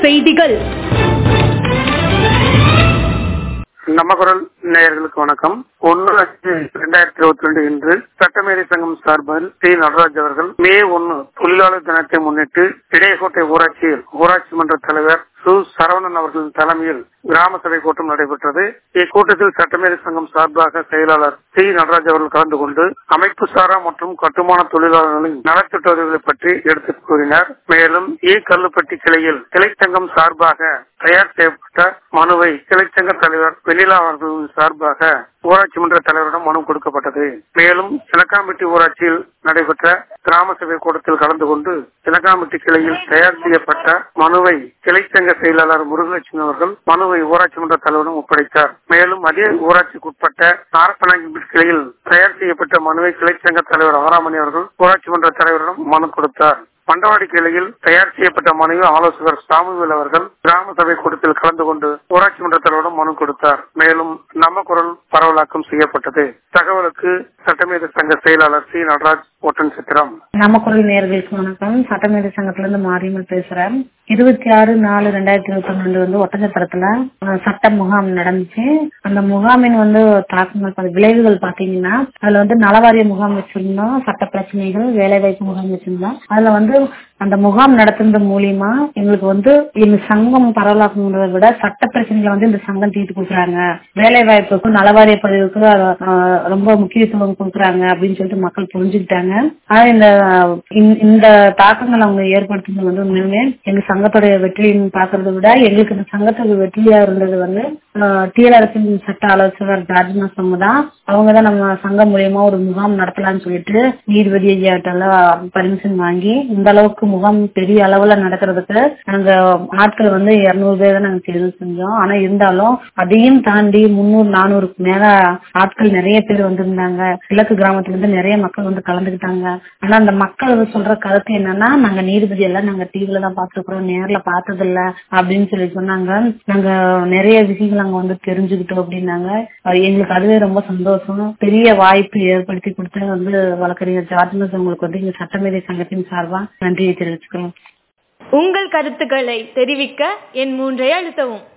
செய்திகள் நம்ம குரல் நேயர்களுக்கு வணக்கம் ஒன்னு அஞ்சு இரண்டாயிரத்தி இருபத்தி ரெண்டு இன்று சட்டமேதை சங்கம் சார்பில் டி நடராஜ் அவர்கள் மே ஒன்னு தொழிலாளர் தினத்தை முன்னிட்டு இடையக்கோட்டை ஊராட்சியில் ஊராட்சி மன்ற தலைவர் சு சரவணன் அவர்களின் தலைமையில் கிராம சபை கூட்டம் நடைபெற்றது இக்கூட்டத்தில் சட்டமேதை சங்கம் சார்பாக செயலாளர் சி நடராஜ் அவர்கள் கலந்து கொண்டு அமைப்பு சாரா மற்றும் கட்டுமான தொழிலாளர்களின் நலத்திட்ட உதவிகளை பற்றி எடுத்துக் கூறினார் மேலும் இ கல்லுப்பட்டி கிளையில் கிளைச்சங்கம் சார்பாக தயார் செய்யப்பட்ட மனுவை கிளைச்சங்க தலைவர் வெண்ணிலா அவர்களின் சார்பாக ஊராட்சி மன்ற தலைவரிடம் மனு கொடுக்கப்பட்டது மேலும் சிலக்காம்பட்டி ஊராட்சியில் நடைபெற்ற கிராம சபை கூட்டத்தில் கலந்து கொண்டு சிலக்காம்பட்டி கிளையில் தயார் செய்யப்பட்ட மனுவை கிளைச்சங்க செயலாளர் முருகலட்சுமி அவர்கள் மனுவை ஊராட்சி மன்ற தலைவரிடம் ஒப்படைத்தார் மேலும் அதே ஊராட்சிக்குட்பட்ட நாரப்பனாங்கி கிளையில் தயார் செய்யப்பட்ட மனுவை கிளைச்சங்க தலைவர் ஆராமணி அவர்கள் ஊராட்சி மன்ற தலைவரிடம் மனு கொடுத்தார் பண்டவாடி கிளையில் தயார் செய்யப்பட்ட மனுவை ஆலோசகர் சாமுவேல் அவர்கள் கிராம சபை கூட்டத்தில் கலந்து கொண்டு ஊராட்சி மன்ற தலைவரிடம் மனு கொடுத்தார் மேலும் நம்ம குரல் பரவலாக்கம் செய்யப்பட்டது தகவலுக்கு சட்டமேத சங்க செயலாளர் சி நடராஜ் ஒட்டன் சித்திரம் நம்ம குரல் நேர்களுக்கு வணக்கம் சட்டமேதை சங்கத்துல இருந்து மாரியம்மன் பேசுறேன் இருபத்தி ஆறு நாலு ரெண்டாயிரத்தி இருபத்தி ரெண்டு வந்து ஒட்டஞ்சத்திரத்துல அஹ், சட்ட முகாம் நடந்துச்சு அந்த முகாமின் வந்து தாக்கங்கள் பா- விளைவுகள் பாத்தீங்கன்னா அதுல வந்து நலவாரிய முகாம் வச்சிருந்தோம் சட்ட பிரச்சனைகள் வேலைவாய்ப்பு முகாம் வச்சிருந்தோம் அதுல வந்து அந்த முகாம் நடத்துறது மூலியமா எங்களுக்கு வந்து எங்க சங்கம் பரவலாக்குங்கிறத விட சட்ட பிரச்சனைகளை வந்து இந்த சங்கம் தீர்த்து கொடுக்குறாங்க வேலை வாய்ப்புக்கும் நலவாரிய பதிவுக்கு அஹ், ரொம்ப முக்கியத்துவம் கொடுக்குறாங்க அப்படின்னு சொல்லிட்டு மக்கள் புரிஞ்சுக்கிட்டாங்க ஆனா இந்த இந்த- இந்த தாக்கங்கள் அவங்க ஏற்படுத்துறது வந்து உண்மையுமே எங்க சங்கத்துடைய வெற்றின்னு பாக்குறத விட எங்களுக்கு இந்த சங்கத்துக்கு வெற்றியா இருந்தது வந்து டிஎல்ஆர்எஸ் சட்ட ஆலோசகர் ராஜ்மா சங்கம் தான் அவங்க தான் நம்ம சங்கம் மூலியமா ஒரு முகாம் நடத்தலாம்னு சொல்லிட்டு நீதிபதி ஐயாட்டெல்லாம் பர்மிஷன் வாங்கி இந்த அளவுக்கு முகாம் பெரிய அளவுல நடக்கிறதுக்கு நாங்க ஆட்கள் வந்து இருநூறு பேர் தான் நாங்க தேர்வு செஞ்சோம் ஆனா இருந்தாலும் அதையும் தாண்டி முன்னூறு நானூறுக்கு மேல ஆட்கள் நிறைய பேர் வந்திருந்தாங்க கிழக்கு கிராமத்துல இருந்து நிறைய மக்கள் வந்து கலந்துக்கிட்டாங்க ஆனா அந்த மக்கள் வந்து சொல்ற கருத்து என்னன்னா நாங்க நீதிபதி எல்லாம் நாங்க டிவில தான் பாத்துக்கிறோம் நேர்ல பார்த்தது இல்ல அப்படின்னு சொல்லி சொன்னாங்க நாங்க நிறைய விஷயங்கள் அங்க வந்து தெரிஞ்சுக்கிட்டோம் அப்படின்னாங்க அது எங்களுக்கு அதுவே ரொம்ப சந்தோஷம் பெரிய வாய்ப்பு ஏற்படுத்தி கொடுத்த வந்து வழக்கறிஞர் ஜார்ஜ் உங்களுக்கு வந்து எங்க சட்டமேதை சங்கத்தின் சார்பா நன்றியை தெரிவிச்சுக்கிறோம் உங்கள் கருத்துக்களை தெரிவிக்க என் மூன்றை அழுத்தவும்